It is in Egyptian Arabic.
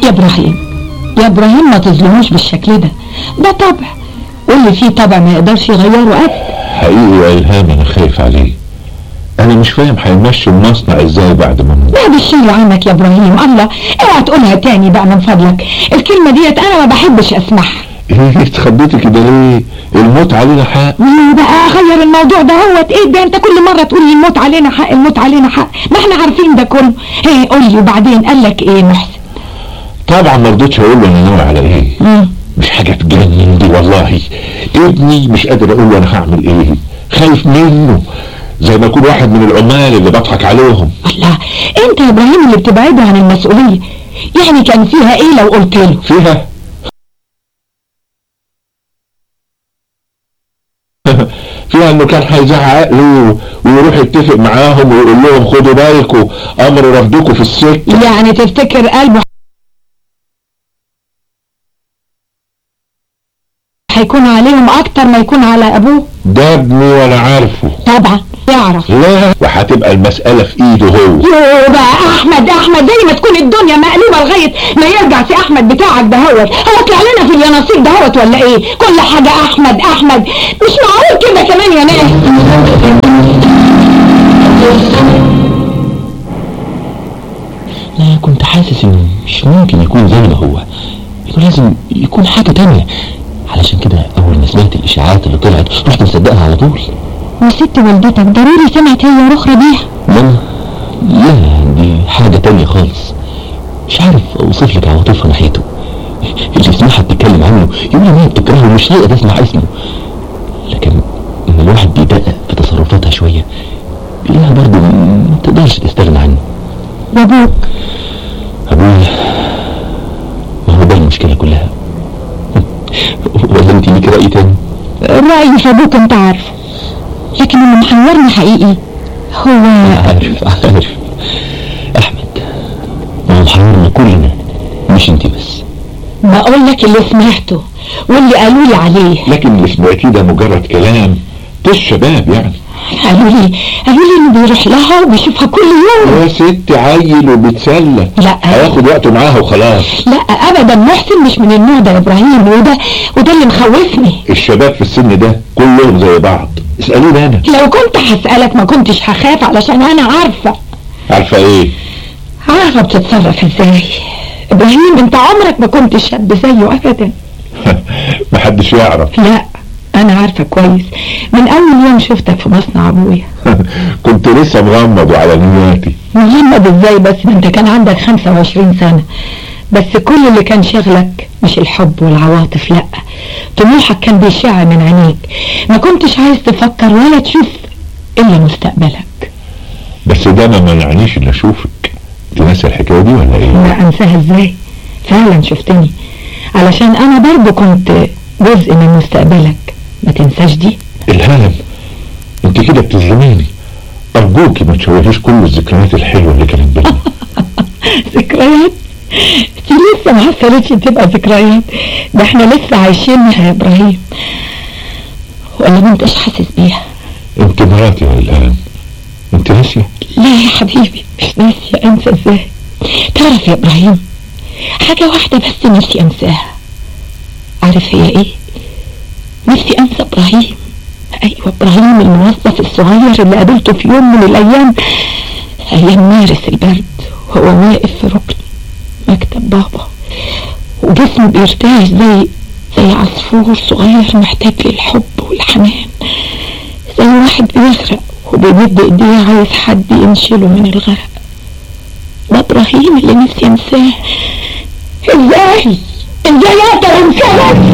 يا ابراهيم يا ابراهيم ما تظلموش بالشكل ده ده طبع واللي فيه طبع ما يقدرش يغيره ابدا حقيقي يا الهام انا خايف عليه انا مش فاهم هيمشي المصنع ازاي بعد ما نموت بعد الشيل عنك يا ابراهيم الله اوعى تقولها تاني بقى من فضلك الكلمة ديت انا ما بحبش اسمعها ايه اتخبيتي كده ليه الموت علينا حق ليه بقى اغير الموضوع ده هوت ايه ده انت كل مرة تقول لي الموت علينا حق الموت علينا حق ما احنا عارفين ده كله ايه قول لي وبعدين قال لك ايه محسن طبعا ما رضيتش اقول له انا ناوي على ايه مم. مش حاجه تجنن دي والله ابني مش قادر اقول له انا هعمل ايه خايف منه زي ما يكون واحد من العمال اللي بضحك عليهم الله انت يا ابراهيم اللي بتبعده عن المسؤولية يعني كان فيها ايه لو قلت له فيها فيها انه كان هيزعق له ويروح يتفق معاهم ويقول لهم خدوا بالكم امر رفضكم في السكه يعني تفتكر قلبه هيكون عليهم اكتر ما يكون على ابوه ده ابني وانا عارفه طبعا يعرف لا وهتبقى المسألة في ايده هو يو بقى احمد احمد زي ما تكون الدنيا مقلوبه لغايه ما يرجع سي احمد بتاعك دهوت هو طلع لنا في اليانصيب دهوت ولا ايه كل حاجه احمد احمد مش معقول كده كمان يا ناس أنا كنت حاسس إنه مش ممكن يكون زي ما هو يكون لازم يكون حاجة تانية علشان كده أول ما سمعت الإشاعات اللي طلعت رحت مصدقها على طول وست والدتك ضروري سمعت هي ورخرة بيها ماما لا دي حاجة تانية خالص مش عارف أوصف لك عواطفها ناحيته اللي سمعها بتتكلم عنه يقول إن هي بتكرهه ومش طايقة تسمع اسمه لكن إن الواحد بيدقق في تصرفاتها شوية بيلاقيها برضه ما تقدرش تستغنى عنه وابوك أبويا ما هو ده المشكلة كلها ولا أنت ليك رأي تاني؟ رايي في ابوك انت عارفه لكن اللي محورني حقيقي هو عارف عارف أحمد ما هو محيرنا كلنا مش أنت بس بقول لك اللي سمعته واللي قالوا لي عليه لكن اللي سمعتيه ده مجرد كلام ده الشباب يعني قالوا لي قالوا لي انه بيروح لها وبيشوفها كل يوم يا ست عيل وبيتسلى لا. هياخد وقته معاها وخلاص لا ابدا محسن مش من النوع ده يا ابراهيم وده وده اللي مخوفني الشباب في السن ده كلهم زي بعض اسألوني انا لو كنت هسألك ما كنتش هخاف علشان انا عارفة عارفة ايه عارفة بتتصرف ازاي ابراهيم انت عمرك ما كنت شاب زيه ابدا محدش يعرف لا انا عارفة كويس من اول يوم شفتك في مصنع ابويا كنت لسه مغمض وعلى نياتي مغمض ازاي بس ده انت كان عندك 25 سنة بس كل اللي كان شغلك مش الحب والعواطف لا طموحك كان بيشع من عينيك ما كنتش عايز تفكر ولا تشوف الا مستقبلك بس ده ما منعنيش ان اشوفك انت ناسي الحكايه دي ولا ايه لا انساها ازاي فعلا شفتني علشان انا برضو كنت جزء من مستقبلك ما تنساش دي الهام انت كده بتظلميني ارجوكي ما تشوهيش كل الذكريات الحلوه اللي كانت بينا ذكريات دي لسه ما حصلتش تبقى ذكريات ده احنا لسه عايشينها يا ابراهيم ولا ما انتش حاسس بيها انت مراتي يا الهام انت ناسيه لا يا حبيبي مش ناسية انسى ازاي تعرف يا ابراهيم حاجة واحدة بس نفسي انساها عارف هي ايه نفسي انسى ابراهيم ايوه ابراهيم الموظف الصغير اللي قابلته في يوم من الايام ايام مارس البرد وهو واقف في ركن مكتب بابا وجسمه بيرتعش زي زي عصفور صغير محتاج للحب والحنان زي واحد بيغرق وبيمد ايديه عايز حد ينشله من الغرق ده ابراهيم اللي نفسي انساه ازاي ازاي اقدر انساه